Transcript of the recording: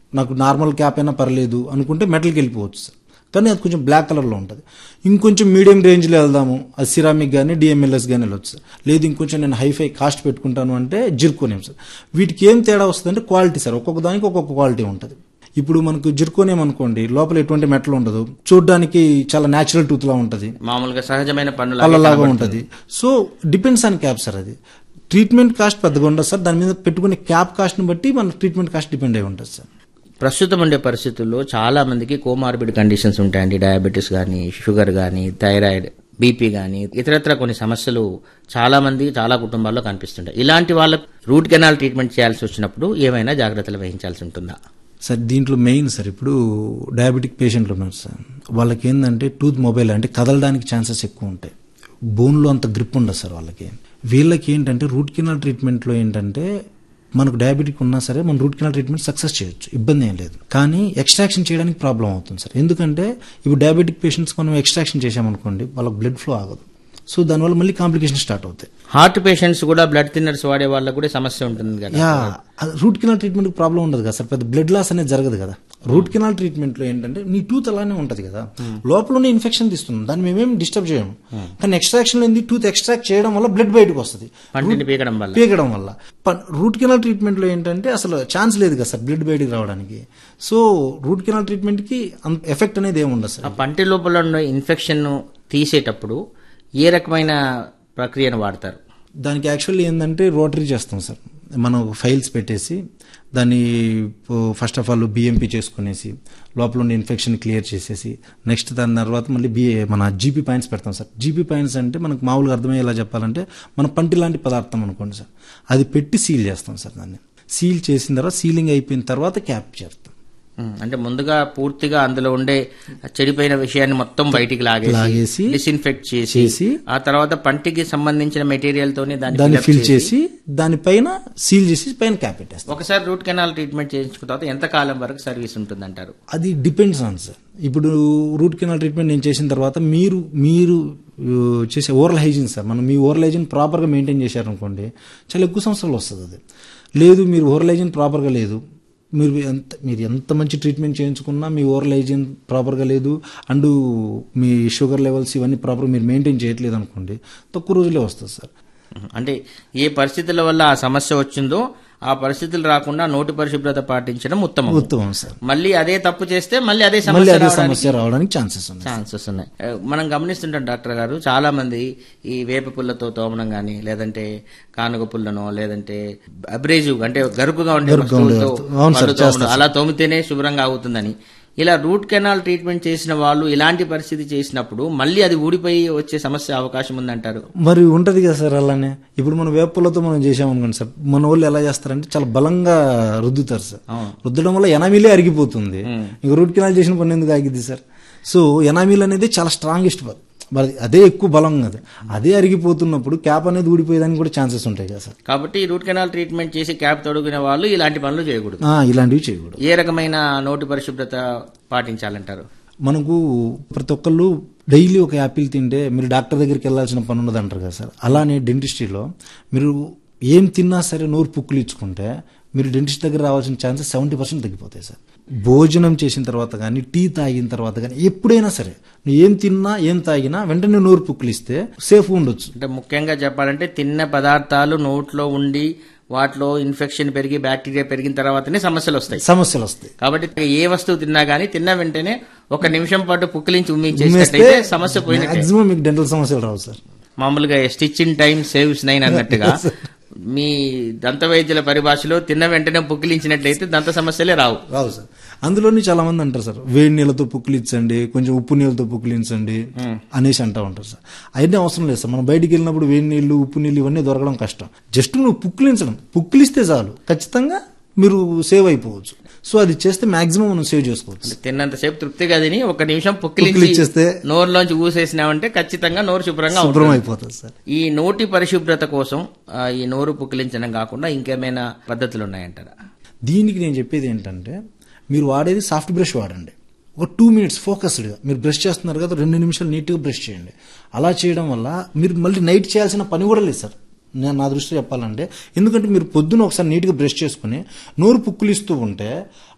నాకు normal cap అయినా పర్లేదు అనుకుంటే మెటల్కి వెళ్ళిపోవచ్చు సార్ కానీ అది కొంచెం బ్లాక్ కలర్లో ఉంటుంది ఇంకొంచెం మీడియం రేంజ్లో వెళ్దాము అది సిరామిక్ కానీ డిఎంఎల్ఎస్ కానీ వెళ్ళొచ్చు సార్ లేదు ఇంకొంచెం నేను హైఫై కాస్ట్ పెట్టుకుంటాను అంటే జిర్కోనియం సార్ వీటికి ఏం తేడా వస్తుందంటే క్వాలిటీ సార్ ఒక్కొక్క దానికి ఒక్కొక్క క్వాలిటీ ఉంటుంది ఇప్పుడు మనకు జిర్కోనియం అనుకోండి లోపల ఎటువంటి మెటల్ ఉండదు చూడడానికి చాలా న్యాచురల్ టూత్ లా ఉంటుంది మామూలుగా సహజమైన పనులు పళ్ళలాగా ఉంటుంది so depends on cap sir అది ట్రీట్మెంట్ కాస్ట్ పెద్దగా ఉండదు సార్ దాని మీద పెట్టుకునే క్యాప్ కాస్ట్ని బట్టి మన ట్రీట్మెంట్ కాస్ట్ డిపెండ్ అయి ఉంటుంది సార్ ప్రస్తుతం ఉండే పరిస్థితుల్లో చాలా మందికి కోమార్బిడ్ కండిషన్స్ ఉంటాయండి డయాబెటీస్ కానీ షుగర్ కానీ థైరాయిడ్ బీపీ కానీ ఇతరత్ర కొన్ని సమస్యలు చాలా మంది చాలా కుటుంబాల్లో కనిపిస్తుంటాయి ఇలాంటి వాళ్ళకు రూట్ కెనాల్ ట్రీట్మెంట్ చేయాల్సి వచ్చినప్పుడు ఏమైనా జాగ్రత్తలు వహించాల్సి ఉంటుందా సార్ దీంట్లో మెయిన్ సార్ ఇప్పుడు డయాబెటిక్ పేషెంట్లు ఉన్నారు సార్ వాళ్ళకి ఏంటంటే టూత్ మొబైల్ అంటే కదలడానికి ఛాన్సెస్ ఎక్కువ ఉంటాయి బోన్లో అంత గ్రిప్ ఉండదు సార్ వాళ్ళకి వీళ్ళకి ఏంటంటే రూట్ కెనాల్ ట్రీట్మెంట్లో ఏంటంటే మనకు డయాబెటిక్ ఉన్నా సరే మన రూట్ కెనాల్ ట్రీట్మెంట్ సక్సెస్ చేయొచ్చు ఇబ్బంది ఏం లేదు కానీ ఎక్స్ట్రాక్షన్ చేయడానికి ప్రాబ్లం అవుతుంది సార్ ఎందుకంటే ఇప్పుడు డయాబెటిక్ పేషెంట్స్ మనం ఎక్స్ట్రాక్షన్ చేసామనుకోండి వాళ్ళకి బ్లడ్ ఫ్లో ఆగదు సో దానివల్ల మళ్ళీ కాంప్లికేషన్ స్టార్ట్ అవుతాయి హార్ట్ పేషెంట్స్ కూడా బ్లడ్ థిన్నర్స్ వాడే వాళ్ళకు కూడా సమస్య ఉంటుంది కదా yeah root canal treatment problem ఉండదు కదా సార్ పెద్ద బ్లడ్ లాస్ అనేది జరగదు కదా రూట్ కెనాల్ ట్రీట్మెంట్ లో ఏంటంటే నీ టూత్ అలానే ఉంటది కదా లోపలనే ఇన్ఫెక్షన్ తీస్తుంది దాన్ని మేమేం డిస్టర్బ్ చేయము కానీ ఎక్స్ట్రాక్షన్ ఏంది టూత్ ఎక్స్ట్రాక్ట్ చేయడం వల్ల బ్లడ్ బయటకు వస్తుంది పంటిని పీకడం వల్ల పీకడం వల్ల రూట్ కెనాల్ ట్రీట్మెంట్ లో ఏంటంటే అసలు ఛాన్స్ లేదు కదా సార్ బ్లడ్ బయటకు రావడానికి సో రూట్ కెనాల్ ట్రీట్మెంట్ కి అంత ఎఫెక్ట్ అనేది ఏమి ఉండదు ఆ సార్ పంటి లోపల ఉన్న ఇన్ఫెక్షన్ తీసేటప్పుడు ఏ రకమైన ప్రక్రియను వాడతారు దానికి యాక్చువల్లీ ఏంటంటే రోటరీ చేస్తాం సార్ మనం ఫైల్స్ పెట్టేసి దాన్ని ఫస్ట్ ఆఫ్ ఆల్ బిఎంపీ చేసుకునేసి లోపల ఉండే ఇన్ఫెక్షన్ క్లియర్ చేసేసి నెక్స్ట్ దాని తర్వాత మళ్ళీ బి మన జీపీ పాయింట్స్ పెడతాం సార్ జీపీ పాయింట్స్ అంటే మనకు మామూలుగా అర్థమయ్యేలా చెప్పాలంటే మన పంటి లాంటి పదార్థం అనుకోండి సార్ అది పెట్టి సీల్ చేస్తాం సార్ దాన్ని సీల్ చేసిన తర్వాత సీలింగ్ అయిపోయిన తర్వాత క్యాప్ చేస్తాం ఉమ్, అంటే ముందుగా పూర్తిగా అందులో ఉండే చెడిపోయిన విషయాన్ని మొత్తం బయటికి లాగేసి లాగేసి, డిస్ఇన్ఫెక్ట్ చేసి చేసి, ఆ తర్వాత పంటికి సంబంధించిన మెటీరియల్ తోనే దాన్ని దాన్ని fill up ఫిల్ చేసి దానిపైన సీల్ చేసి పైన క్యాప్ పెట్టేస్తాం ఒకసారి రూట్ కెనాల్ ట్రీట్మెంట్ చేయించుకున్న తర్వాత ఎంత కాలం వరకు సర్వీస్ ఉంటుందంటారు అది డిపెండ్స్ ఆన్ సార్ ఇప్పుడు రూట్ కెనాల్ ట్రీట్మెంట్ నేను చేసిన తర్వాత మీరు మీరు ఆ, చేసే ఓరల్ హైజీన్ సార్ మనం మీ ఓరల్ హైజీన్ ప్రాపర్గా మెయింటైన్ చేశారనుకోండి చాలా ఎక్కువ సంవత్సరాలు వస్తుంది అది లేదు మీరు ఓరల్ హైజీన్ ప్రాపర్గా లేదు మీరు ఎంత మీరు ఎంత మంచి ట్రీట్మెంట్ చేయించుకున్నా మీ ఓరల్ హైజీన్ ప్రాపర్గా లేదు అండ్ మీ షుగర్ లెవెల్స్ ఇవన్నీ ప్రాపర్గా మీరు మెయింటైన్ చేయట్లేదు అనుకోండి తక్కువ రోజులే వస్తుంది సార్ ఉమ్, అంటే ఏ పరిస్థితుల వల్ల ఆ సమస్య వచ్చిందో ఆ పరిస్థితులు రాకుండా నోటి పరిశుభ్రత పాటించడం ఉత్తమం ఉత్తమం సార్ మళ్ళీ అదే తప్పు చేస్తే మళ్ళీ అదే మళ్ళీ సమస్య అదే రావడానికి సమస్య రావడానికి ఛాన్సెస్ ఉన్నాయి ఛాన్సెస్ ఉన్నాయి ఆ, మనం గమనిస్తుంటాం డాక్టర్ గారు చాలా మంది ఈ వేప పుల్లతో తోమడం గానీ లేదంటే కానుగ పుల్లనో లేదంటే అబ్రేజివ్ అంటే గరుకుగా ఉండే గరుకుగా ఉండే వస్తువులతో వస్తువు. అవును సార్, పళ్ళు తోమడం. అలా తోమితేనే శుభ్రంగా అవుతుందని ఇలా రూట్ కెనాల్ ట్రీట్మెంట్ చేసిన వాళ్ళు ఇలాంటి పరిస్థితి చేసినప్పుడు మళ్ళీ అది ఊడిపోయి వచ్చే సమస్య అవకాశం ఉందంటారు మరి ఉంటది కదా సార్ అలానే ఇప్పుడు మనం వేపులతో మనం చేసామనుకోండి సార్ మన వాళ్ళు ఎలా చేస్తారంటే చాలా బలంగా రుద్దుతారు సార్ అవును. రుద్దడం వల్ల ఎనామీలే అరిగిపోతుంది ఇంక రూట్ కెనాల్ చేసిన పని ఎందుకు ఆగిద్ది సార్ సో ఎనామీల్ అనేది చాలా స్ట్రాంగెస్ట్ పద్ మరి అదే ఎక్కువ బలం అది అదే అరిగిపోతున్నప్పుడు క్యాప్ అనేది ఊడిపోయేదానికి కూడా ఛాన్సెస్ ఉంటాయి కదా సార్ కాబట్టి ఈ రూట్ కెనాల్ ట్రీట్మెంట్ చేసి క్యాప్ తొడుగునే వాళ్ళు ఇలాంటి పనులు చేయకూడదు ఆ, ఇలాంటివి చేయకూడదు ఏ రకమైన నోటి పరిశుభ్రత పాటించాలంటారు మనకు ప్రతి ఒక్కళ్ళు డైలీ ఒక యాపిల్ తింటే మీరు డాక్టర్ దగ్గరికి వెళ్ళాల్సిన పని ఉండదు అంటారు కదా సార్ అలానే డెంటిస్ట్రీలో మీరు ఏం తిన్నా సరే నోరు పుక్కులు ఇచ్చుకుంటే మీరు డెంటిస్ట్ దగ్గర రావాల్సిన ఛాన్సెస్ సెవెంటీ పర్సెంట్ తగ్గిపోతాయి సార్ భోజనం చేసిన తర్వాత కానీ టీ తాగిన తర్వాత కానీ ఎప్పుడైనా సరే నువ్వు ఏం తిన్నా ఏం తాగినా వెంటనే నోరు పుక్కులు ఇస్తే సేఫ్గా ఉండొచ్చు అంటే ముఖ్యంగా చెప్పాలంటే తిన్న పదార్థాలు నోట్లో ఉండి వాటిలో ఇన్ఫెక్షన్ పెరిగి బ్యాక్టీరియా పెరిగిన తర్వాతనే సమస్యలు వస్తాయి సమస్యలు వస్తాయి కాబట్టి ఏ వస్తువు తిన్నా గానీ తిన్న వెంటనే ఒక నిమిషం పాటు పుక్కిలించి ఉమ్మించేసినట్లయితే సమస్య పోయినట్టే మాక్సిమం మీకు డెంటల్ సమస్యలు రావు సార్ మామూలుగా stitch in time saves nine అన్నట్టుగా మీ దంత వైద్యుల పరిభాషలో తిన్న వెంటనే పుక్కిలించినట్లయితే దంత సమస్యలే రావు రావు సార్ అందులోని చాలా మంది అంటారు సార్ వేడి నీళ్ళతో పుక్కిలించండి కొంచెం ఉప్పు నీళ్ళతో పుక్కిలించండి అనేసి అంటూ ఉంటారు సార్ అవన్నీ అవసరం లేదు సార్ మనం బయటికి వెళ్ళినప్పుడు వేడి నీళ్ళు ఉప్పు నీళ్ళు ఇవన్నీ దొరకడం కష్టం జస్ట్ నువ్వు పుక్కిలించడం పుక్కిలిస్తే చాలు ఖచ్చితంగా మీరు సేవ్ అయిపోవచ్చు సో అది చేస్తే మాక్సిమం మనం సేవ్ చేసుకోవచ్చు తిన్నంతసేపు తృప్తిగా తిని ఒక నిమిషం పుక్కిలించి పుక్కిలించేస్తే నోరులోంచి ఊసేసినామంటే ఖచ్చితంగా నోరు శుభ్రంగా ఉంటుంది శుభ్రం అయిపోతుంది సార్ ఈ నోటి పరిశుభ్రత కోసం ఆ, ఈ నోరు పుక్కిలించడం కాకుండా ఇంకేమైనా పద్ధతులు ఉన్నాయంటారా దీనికి నేను చెప్పేది ఏంటంటే మీరు వాడేది సాఫ్ట్ బ్రష్ వాడండి ఒక టూ మినిట్స్ ఫోకస్డ్గా మీరు బ్రష్ చేస్తున్నారు కదా రెండు నిమిషాలు నీట్గా బ్రష్ చేయండి అలా చేయడం వల్ల మీరు మళ్ళీ నైట్ చేయాల్సిన పని కూడా లేదు సార్ నేను నా దృష్టిలో చెప్పాలంటే ఎందుకంటే మీరు పొద్దున ఒకసారి నీట్గా బ్రష్ చేసుకుని నోరు పుక్కులిస్తూ ఉంటే